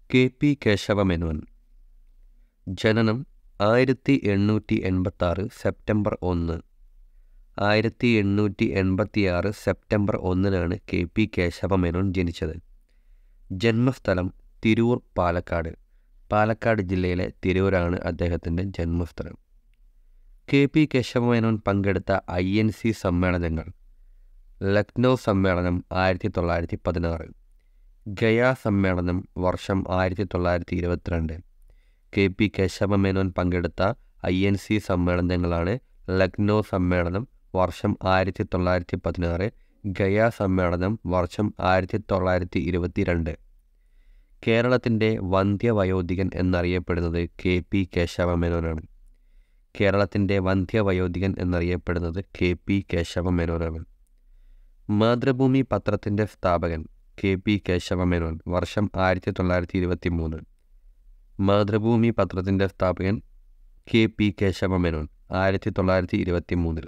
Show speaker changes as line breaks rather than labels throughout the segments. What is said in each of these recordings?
K P Kesava Menon ജനനം ആയിരത്തി എണ്ണൂറ്റി എൺപത്തി ആറ് സെപ്റ്റംബർ ഒന്ന് ആയിരത്തി എണ്ണൂറ്റി എൺപത്തി ആറ് സെപ്റ്റംബർ ഒന്നിനാണ് കെ പി കേശവമേനോൻ ജനിച്ചത് ജന്മസ്ഥലം തിരൂർ പാലക്കാട് പാലക്കാട് ജില്ലയിലെ തിരൂരാണ് അദ്ദേഹത്തിൻ്റെ ജന്മസ്ഥലം കെ പി കേശവമേനോൻ പങ്കെടുത്ത ഐ എൻ സി സമ്മേളനങ്ങൾ ലക്നൗ സമ്മേളനം ആയിരത്തി തൊള്ളായിരത്തി പതിനാറ് ഗയ സമ്മേളനം വർഷം ആയിരത്തി തൊള്ളായിരത്തി ഇരുപത്തിരണ്ട് കെ പി കേശവമേനോൻ പങ്കെടുത്ത ഐ എൻ സി സമ്മേളനങ്ങളാണ് ലക്നൗ സമ്മേളനം വർഷം ആയിരത്തി തൊള്ളായിരത്തി പതിനാറ് ഗയ സമ്മേളനം വർഷം ആയിരത്തി തൊള്ളായിരത്തി ഇരുപത്തിരണ്ട് കേരളത്തിൻ്റെ വന്ധ്യവയോധികൻ എന്നറിയപ്പെടുന്നത് കെ പി കേശവമേനോനാണ് കേരളത്തിൻ്റെ വന്ധ്യവയോധികൻ എന്നറിയപ്പെടുന്നത് കെ പി കേശവമേനോനാണ് മാതൃഭൂമി പത്രത്തിൻ്റെ സ്ഥാപകൻ കെ പി കേശവമേനോൻ വർഷം ആയിരത്തി തൊള്ളായിരത്തി ഇരുപത്തി മൂന്ന് മാതൃഭൂമി പത്രത്തിൻ്റെ സ്ഥാപകൻ കെ പി കേശവമേനോൻ ആയിരത്തി തൊള്ളായിരത്തി ഇരുപത്തി മൂന്നിൽ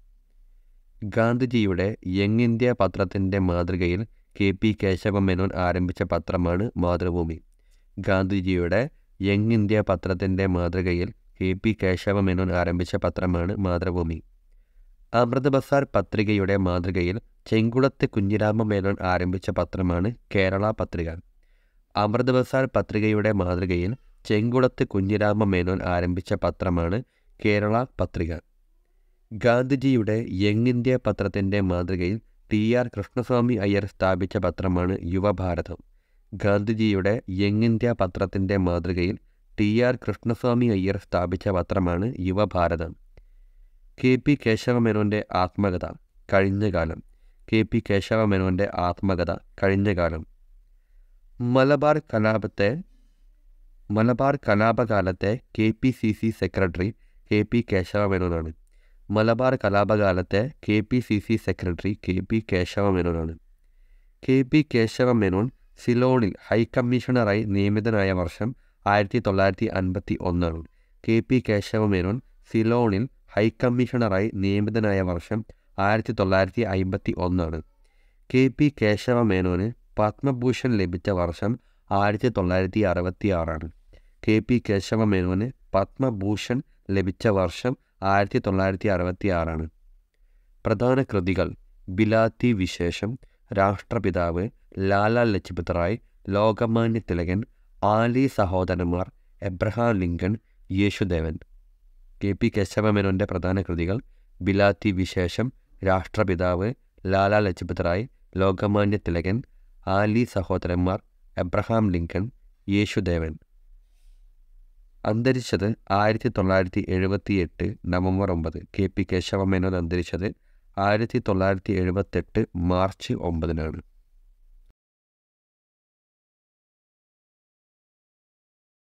ഗാന്ധിജിയുടെ യങ് ഇന്ത്യ പത്രത്തിൻ്റെ മാതൃകയിൽ കെ പി കേശവമേനോൻ ആരംഭിച്ച പത്രമാണ് മാതൃഭൂമി ഗാന്ധിജിയുടെ യങ് ഇന്ത്യ പത്രത്തിൻ്റെ മാതൃകയിൽ കെ പി കേശവമേനോൻ ആരംഭിച്ച പത്രമാണ് മാതൃഭൂമി അമൃത് ബസാർ പത്രികയുടെ മാതൃകയിൽ ചെങ്കുളത്ത് കുഞ്ഞിരാമ മേനോൻ ആരംഭിച്ച പത്രമാണ് കേരള പത്രിക അമൃത് ബസാർ പത്രികയുടെ മാതൃകയിൽ ചെങ്കുളത്ത് കുഞ്ഞിരാമ മേനോൻ ആരംഭിച്ച പത്രമാണ് കേരള പത്രിക ഗാന്ധിജിയുടെ യങ് ഇന്ത്യ പത്രത്തിൻ്റെ മാതൃകയിൽ ടി ആർ കൃഷ്ണസ്വാമി അയ്യർ സ്ഥാപിച്ച പത്രമാണ് യുവഭാരതം ഗാന്ധിജിയുടെ യങ് ഇന്ത്യ പത്രത്തിൻ്റെ മാതൃകയിൽ ടി ആർ കൃഷ്ണസ്വാമി അയ്യർ സ്ഥാപിച്ച പത്രമാണ് യുവഭാരതം കെ പി കേശവമേനോൻ്റെ ആത്മകഥ കഴിഞ്ഞ കാലം കെ പി കേശവമേനോൻ്റെ ആത്മകഥ കഴിഞ്ഞ കാലം മലബാർ കലാപത്തെ മലബാർ കലാപകാലത്തെ K P C C secretary K P കേശവമേനോനാണ് മലബാർ കലാപകാലത്തെ K P C C secretary K P കേശവമേനോനാണ് കെ പി കേശവമേനോൻ സിലോണിൽ ഹൈക്കമ്മീഷണറായി നിയമിതനായ വർഷം ആയിരത്തി തൊള്ളായിരത്തി അൻപത്തി ഒന്നാണ് കെ പി കേശവമേനോൻ സിലോണിൽ ഹൈക്കമ്മീഷണറായി നിയമിതനായ വർഷം ആയിരത്തി തൊള്ളായിരത്തി അമ്പത്തി ഒന്നാണ് കെ പി കേശവമേനോന് പത്മഭൂഷൺ ലഭിച്ച വർഷം ആയിരത്തി തൊള്ളായിരത്തി അറുപത്തി ആറാണ് കെ പി കേശവമേനോന് പത്മഭൂഷൺ ലഭിച്ച വർഷം ആയിരത്തി തൊള്ളായിരത്തി അറുപത്തി ആറാണ് പ്രധാന കൃതികൾ ബിലാത്തി വിശേഷം രാഷ്ട്രപിതാവ് ലാല ലജ്പത് റായ് ലോകമാന്യ തിലകൻ ആലി സഹോദരന്മാർ എബ്രഹാം ലിങ്കൺ യേശുദേവൻ കെ പി കേശവമേനോൻ്റെ പ്രധാന കൃതികൾ ബിലാത്തി വിശേഷം രാഷ്ട്രപിതാവ് ലാല ലജ്പത് റായ് ലോകമാന്യ തിലകൻ ആലി സഹോദരന്മാർ എബ്രഹാം ലിങ്കൺ യേശുദേവൻ അന്തരിച്ചത് ആയിരത്തി തൊള്ളായിരത്തി എഴുപത്തി എട്ട് നവംബർ ഒമ്പത് കെ പി കേശവമേനോൻ അന്തരിച്ചത് ആയിരത്തി തൊള്ളായിരത്തി എഴുപത്തെട്ട് മാർച്ച് ഒമ്പതിനാണ്